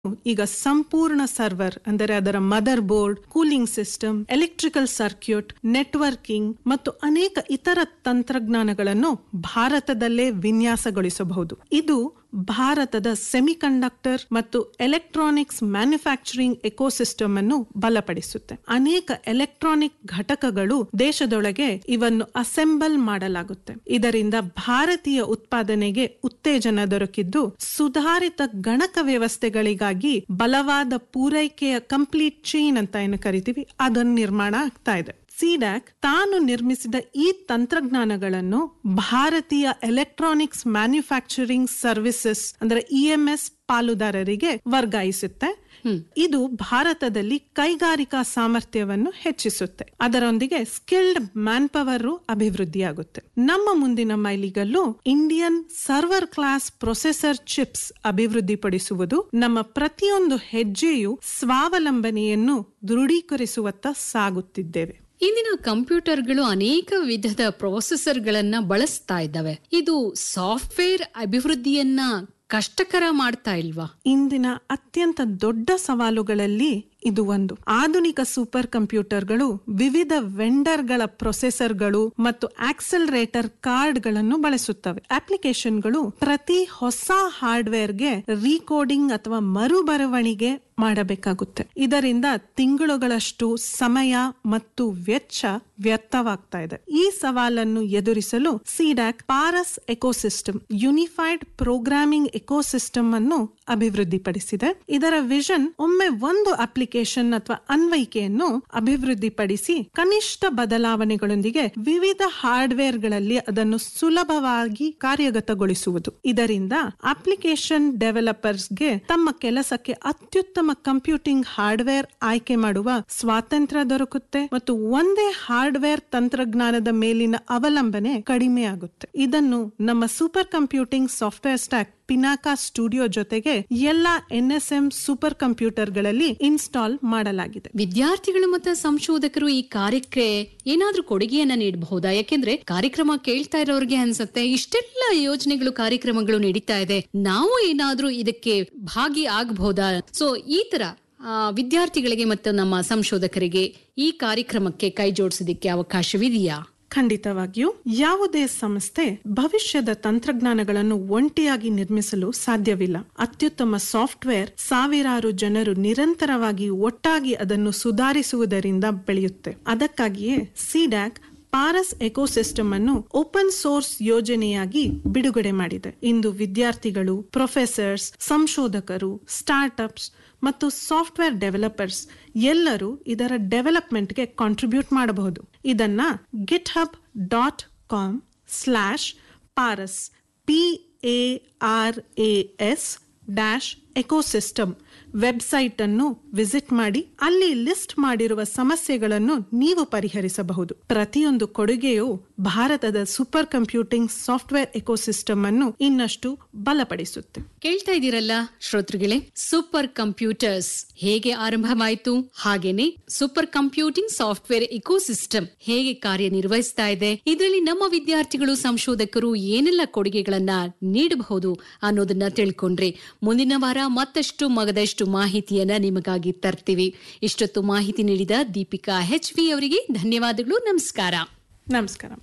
ಈಗ ಸಂಪೂರ್ಣ ಸರ್ವರ್ ಅಂದರೆ ಅದರ motherboard cooling system electrical circuit networking ಮತ್ತು ಅನೇಕ ಇತರ ತಂತ್ರಜ್ಞಾನಗಳನ್ನು ಭಾರತದಲ್ಲೇ ವಿನ್ಯಾಸಗೊಳಿಸಬಹುದು ಇದು ಭಾರತದ ಸೆಮಿಕಂಡಕ್ಟರ್ ಮತ್ತು ಎಲೆಕ್ಟ್ರಾನಿಕ್ಸ್ ಮ್ಯಾನುಫ್ಯಾಕ್ಚರಿಂಗ್ ಎಕೋಸಿಸ್ಟಮ್ ಅನ್ನು ಬಲಪಡಿಸುತ್ತೆ ಅನೇಕ ಎಲೆಕ್ಟ್ರಾನಿಕ್ ಘಟಕಗಳು ದೇಶದೊಳಗೆ ಇವನ್ನು ಅಸೆಂಬಲ್ ಮಾಡಲಾಗುತ್ತೆ ಇದರಿಂದ ಭಾರತೀಯ ಉತ್ಪಾದನೆಗೆ ಉತ್ತೇಜನ ದೊರಕಿದ್ದು ಸುಧಾರಿತ ಗಣಕ ವ್ಯವಸ್ಥೆಗಳಿಗಾಗಿ ಬಲವಾದ ಪೂರೈಕೆಯ ಕಂಪ್ಲೀಟ್ ಚೈನ್ ಅಂತ ಏನು ಕರಿತೀವಿ ಅದನ್ನು ನಿರ್ಮಾಣ ಆಗ್ತಾ ಇದೆ ಸಿಡ್ಯಾಕ್ ತಾನು ನಿರ್ಮಿಸಿದ ಈ ತಂತ್ರಜ್ಞಾನಗಳನ್ನು ಭಾರತೀಯ ಎಲೆಕ್ಟ್ರಾನಿಕ್ಸ್ ಮ್ಯಾನುಫ್ಯಾಕ್ಚರಿಂಗ್ ಸರ್ವಿಸಸ್ ಅಂದ್ರೆ ಇಎಂಎಸ್ ಪಾಲುದಾರರಿಗೆ ವರ್ಗಾಯಿಸುತ್ತೆ ಇದು ಭಾರತದಲ್ಲಿ ಕೈಗಾರಿಕಾ ಸಾಮರ್ಥ್ಯವನ್ನು ಹೆಚ್ಚಿಸುತ್ತೆ ಅದರೊಂದಿಗೆ ಸ್ಕಿಲ್ಡ್ ಮ್ಯಾನ್ ಪವರ್ ಅಭಿವೃದ್ಧಿಯಾಗುತ್ತೆ ನಮ್ಮ ಮುಂದಿನ ಮೈಲಿಗಲ್ಲು Indian server class processor chips ಅಭಿವೃದ್ಧಿಪಡಿಸುವುದು ನಮ್ಮ ಪ್ರತಿಯೊಂದು ಹೆಜ್ಜೆಯು ಸ್ವಾವಲಂಬನೆಯನ್ನು ದೃಢೀಕರಿಸುವತ್ತ ಸಾಗುತ್ತಿದ್ದೇವೆ ಇಂದಿನ ಕಂಪ್ಯೂಟರ್ಗಳು ಅನೇಕ ವಿಧದ ಪ್ರೊಸೆಸರ್ಗಳನ್ನ ಬಳಸ್ತಾ ಇದ್ದಾವೆ ಇದು ಸಾಫ್ಟ್ವೇರ್ ಅಭಿವೃದ್ಧಿಯನ್ನ ಕಷ್ಟಕರ ಮಾಡ್ತಾ ಇಲ್ವಾ ಇಂದಿನ ಅತ್ಯಂತ ದೊಡ್ಡ ಸವಾಲುಗಳಲ್ಲಿ ಇದು ಒಂದು ಆಧುನಿಕ ಸೂಪರ್ ಕಂಪ್ಯೂಟರ್ಗಳು ವಿವಿಧ ವೆಂಡರ್ಗಳ ಪ್ರೊಸೆಸರ್ಗಳು ಮತ್ತು ಆಕ್ಸಲರೇಟರ್ ಕಾರ್ಡ್ಗಳನ್ನು ಬಳಸುತ್ತವೆ ಅಪ್ಲಿಕೇಶನ್ಗಳು ಪ್ರತಿ ಹೊಸ ಹಾರ್ಡ್ವೇರ್ಗೆ ರೀಕೋಡಿಂಗ್ ಅಥವಾ ಮರುಬರವಣಿಗೆ ಮಾಡಬೇಕಾಗುತ್ತೆ ಇದರಿಂದ ತಿಂಗಳುಗಳಷ್ಟು ಸಮಯ ಮತ್ತು ವೆಚ್ಚ ವ್ಯರ್ಥವಾಗ್ತಾ ಇದೆ ಈ ಸವಾಲನ್ನು ಎದುರಿಸಲು CDAC Paras ecosystem unified programming ecosystem ಅನ್ನು ಅಭಿವೃದ್ಧಿಪಡಿಸಿದೆ ಇದರ ವಿಷನ್ ಒಮ್ಮೆ ಒಂದು ಅಪ್ಲಿಕೇಶನ್ ಅಥವಾ ಅನ್ವಯಿಕೆಯನ್ನು ಅಭಿವೃದ್ಧಿಪಡಿಸಿ ಕನಿಷ್ಠ ಬದಲಾವಣೆಗಳೊಂದಿಗೆ ವಿವಿಧ ಹಾರ್ಡ್ವೇರ್ಗಳಲ್ಲಿ ಅದನ್ನು ಸುಲಭವಾಗಿ ಕಾರ್ಯಗತಗೊಳಿಸುವುದು ಇದರಿಂದ ಅಪ್ಲಿಕೇಶನ್ ಡೆವಲಪರ್ಸ್ಗೆ ತಮ್ಮ ಕೆಲಸಕ್ಕೆ ಅತ್ಯುತ್ತಮ ಕಂಪ್ಯೂಟಿಂಗ್ ಹಾರ್ಡ್ವೇರ್ ಆಯ್ಕೆ ಮಾಡುವ ಸ್ವಾತಂತ್ರ್ಯ ದೊರಕುತ್ತೆ ಮತ್ತು ಒಂದೇ ಹಾರ್ಡ್ವೇರ್ ತಂತ್ರಜ್ಞಾನದ ಮೇಲಿನ ಅವಲಂಬನೆ ಕಡಿಮೆ ಆಗುತ್ತೆ ಇದನ್ನು ನಮ್ಮ super computing software stack Pinaka studio ಜೊತೆಗೆ ಎಲ್ಲಾ ಎನ್ಎಸ್ಎಂ ಸೂಪರ್ ಕಂಪ್ಯೂಟರ್ಗಳಲ್ಲಿ ಇನ್ಸ್ಟಾಲ್ ಮಾಡಲಾಗಿದೆ ವಿದ್ಯಾರ್ಥಿಗಳು ಮತ್ತು ಸಂಶೋಧಕರು ಈ ಕಾರ್ಯಕ್ಕೆ ಏನಾದ್ರೂ ಕೊಡುಗೆಯನ್ನ ನೀಡಬಹುದಾ ಯಾಕೆಂದ್ರೆ ಕಾರ್ಯಕ್ರಮ ಕೇಳ್ತಾ ಇರೋರಿಗೆ ಅನ್ಸುತ್ತೆ ಇಷ್ಟೆಲ್ಲ ಯೋಜನೆಗಳು ಕಾರ್ಯಕ್ರಮಗಳು ನಡೀತಾ ಇದೆ ನಾವು ಏನಾದ್ರೂ ಇದಕ್ಕೆ ಭಾಗಿ ಆಗಬಹುದಾ ಸೊ ಈ ತರ ಆ, ವಿದ್ಯಾರ್ಥಿಗಳಿಗೆ ಮತ್ತು ನಮ್ಮ ಸಂಶೋಧಕರಿಗೆ ಈ ಕಾರ್ಯಕ್ರಮಕ್ಕೆ ಕೈ ಜೋಡಿಸೋದಕ್ಕೆ ಅವಕಾಶವಿದೆಯಾ ಖಂಡಿತವಾಗಿಯೂ ಯಾವುದೇ ಸಂಸ್ಥೆ ಭವಿಷ್ಯದ ತಂತ್ರಜ್ಞಾನಗಳನ್ನು ಒಂಟಿಯಾಗಿ ನಿರ್ಮಿಸಲು ಸಾಧ್ಯವಿಲ್ಲ ಅತ್ಯುತ್ತಮ ಸಾಫ್ಟ್ವೇರ್ ಸಾವಿರಾರು ಜನರು ನಿರಂತರವಾಗಿ ಒಟ್ಟಾಗಿ ಅದನ್ನು ಸುಧಾರಿಸುವುದರಿಂದ ಬೆಳೆಯುತ್ತೆ ಅದಕ್ಕಾಗಿಯೇ ಸಿಡ್ಯಾಕ್ ಪಾರಸ್ ಎಕೋಸಿಸ್ಟಮ್ ಅನ್ನು ಓಪನ್ ಸೋರ್ಸ್ ಯೋಜನೆಯಾಗಿ ಬಿಡುಗಡೆ ಮಾಡಿದೆ ಇಂದು ವಿದ್ಯಾರ್ಥಿಗಳು ಪ್ರೊಫೆಸರ್ಸ್ ಸಂಶೋಧಕರು ಸ್ಟಾರ್ಟ್ಅಪ್ಸ್ ಮತ್ತು ಸಾಫ್ಟ್ವೇರ್ ಡೆವಲಪರ್ಸ್ ಎಲ್ಲರೂ ಇದರ ಡೆವಲಪ್ಮೆಂಟ್ಗೆ ಕಾಂಟ್ರಿಬ್ಯೂಟ್ ಮಾಡಬಹುದು ಇದನ್ನ GitHub dot com slash Paras P A R A S dash ecosystem website ಅನ್ನು ವಿಸಿಟ್ ಮಾಡಿ ಅಲ್ಲಿ ಲಿಸ್ಟ್ ಮಾಡಿರುವ ಸಮಸ್ಯೆಗಳನ್ನು ನೀವು ಪರಿಹರಿಸಬಹುದು ಪ್ರತಿಯೊಂದು ಕೊಡುಗೆಯು ಭಾರತದ ಸೂಪರ್ ಕಂಪ್ಯೂಟಿಂಗ್ ಸಾಫ್ಟ್ವೇರ್ ಎಕೋಸಿಸ್ಟಮ್ ಅನ್ನು ಇನ್ನಷ್ಟು ಬಲಪಡಿಸುತ್ತೆ ಕೇಳ್ತಾ ಇದ್ದೀರಲ್ಲ ಶ್ರೋತೃಗಳೇ ಸೂಪರ್ ಕಂಪ್ಯೂಟರ್ಸ್ ಹೇಗೆ ಆರಂಭವಾಯಿತು ಹಾಗೇನೆ ಸೂಪರ್ ಕಂಪ್ಯೂಟಿಂಗ್ ಸಾಫ್ಟ್ವೇರ್ ಇಕೋಸಿಸ್ಟಮ್ ಹೇಗೆ ಕಾರ್ಯನಿರ್ವಹಿಸ್ತಾ ಇದೆ ಇದರಲ್ಲಿ ನಮ್ಮ ವಿದ್ಯಾರ್ಥಿಗಳು ಸಂಶೋಧಕರು ಏನೆಲ್ಲ ಕೊಡುಗೆಗಳನ್ನ ನೀಡಬಹುದು ಅನ್ನೋದನ್ನ ತಿಳ್ಕೊಂಡ್ರಿ ಮುಂದಿನ ವಾರ ಮತ್ತಷ್ಟು ಮಗದಷ್ಟು ಮಾಹಿತಿಯನ್ನ ನಿಮಗಾಗಿ ತರ್ತೀವಿ ಇಷ್ಟೊತ್ತು ಮಾಹಿತಿ ನೀಡಿದ ದೀಪಿಕಾ ಹೆಚ್ ವಿ ಅವರಿಗೆ ಧನ್ಯವಾದಗಳು ನಮಸ್ಕಾರ ನಮಸ್ಕಾರ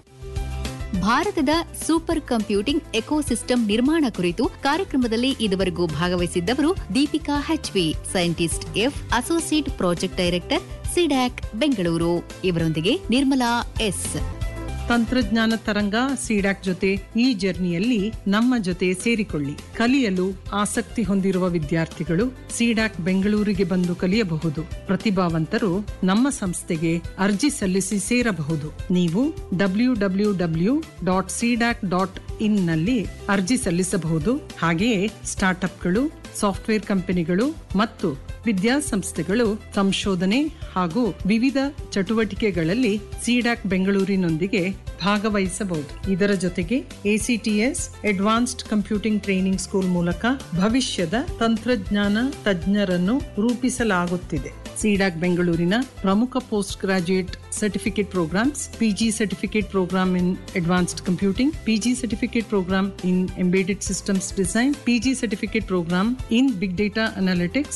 ಭಾರತದ ಸೂಪರ್ ಕಂಪ್ಯೂಟಿಂಗ್ ಎಕೋಸಿಸ್ಟಮ್ ನಿರ್ಮಾಣ ಕುರಿತು ಕಾರ್ಯಕ್ರಮದಲ್ಲಿ ಇದುವರೆಗೂ ಭಾಗವಹಿಸಿದ್ದವರು Deepika HV scientist F associate project director CDAC Bengaluru ಇವರೊಂದಿಗೆ ನಿರ್ಮಲಾ ಎಸ್ ತಂತ್ರಜ್ಞಾನ ತರಂಗ ಸಿಡಾಕ್ ಜೊತೆ ಈ ಜರ್ನಿಯಲ್ಲಿ ನಮ್ಮ ಜೊತೆ ಸೇರಿಕೊಳ್ಳಿ ಕಲಿಯಲು ಆಸಕ್ತಿ ಹೊಂದಿರುವ ವಿದ್ಯಾರ್ಥಿಗಳು ಸಿಡಾಕ್ ಬೆಂಗಳೂರಿಗೆ ಬಂದು ಕಲಿಯಬಹುದು ಪ್ರತಿಭಾವಂತರು ನಮ್ಮ ಸಂಸ್ಥೆಗೆ ಅರ್ಜಿ ಸಲ್ಲಿಸಿ ಸೇರಬಹುದು ನೀವು W W W dot CDAC dot in ನಲ್ಲಿ ಅರ್ಜಿ ಸಲ್ಲಿಸಬಹುದು ಹಾಗೆಯೇ ಸ್ಟಾರ್ಟ್ಅಪ್ಗಳು ಸಾಫ್ಟ್ವೇರ್ ಕಂಪನಿಗಳು ಮತ್ತು ವಿದ್ಯಾಸಂಸ್ಥೆಗಳು ಸಂಶೋಧನೆ ಹಾಗೂ ವಿವಿಧ ಚಟುವಟಿಕೆಗಳಲ್ಲಿ ಸಿಡಾಕ್ ಬೆಂಗಳೂರಿನೊಂದಿಗೆ ಭಾಗವಹಿಸಬಹುದು ಇದರ ಜೊತೆಗೆ ACTS advanced computing training school ಮೂಲಕ ಭವಿಷ್ಯದ ತಂತ್ರಜ್ಞಾನ ತಜ್ಞರನ್ನು ರೂಪಿಸಲಾಗುತ್ತಿದೆ ಸಿಡಾಕ್ ಬೆಂಗಳೂರಿನ ಪ್ರಮುಖ post graduate certificate programmes PG certificate programme in advanced computing PG certificate programme in embedded systems design PG certificate programme in big data analytics